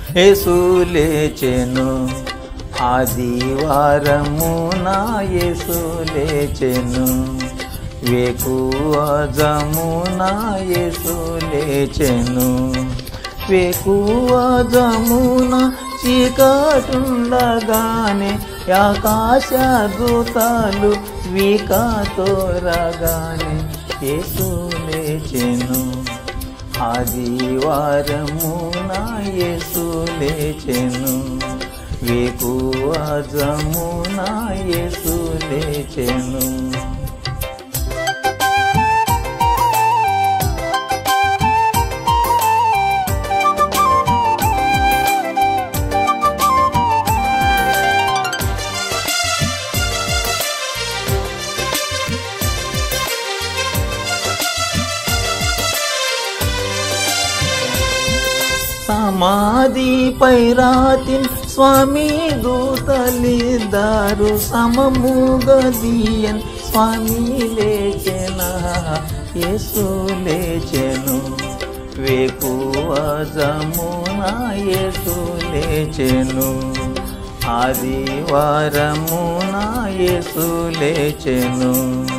యేసు లేచెను ఆదివారము నా యేసు లేచెను వేకువజము నా యేసు లేచెను వేకువజమున చీకటుండగానే ఆకాశ దూతాలు వీకాతోరగానే యేసు లేచెను ఆదివారము నా యేసు లేచెను వేకువజము నా యేసు లేచెను సమాధిపై రాతిన్ స్వామి దూతలిద్దారు సమముగదీయన్ స్వామి లేచెన యేసు లేచెను వేకువజమున యేసు లేచెను ఆదివారమున యేసు లేచెను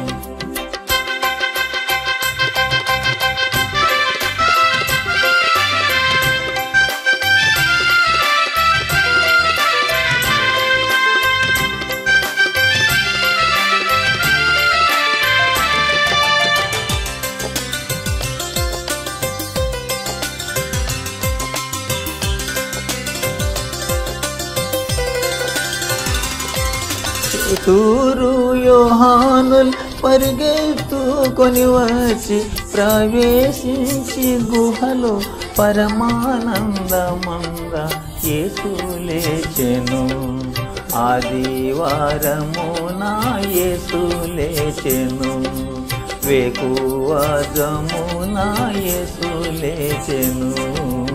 తూరు యోహానుల్ పరిగెత్తుకొని వచ్చి ప్రవేశించి గుహలో పరమానందమంద యేసు లేచెను ఆదివారము నా యేసు లేచెను వేకువజము నా యేసు లేచెను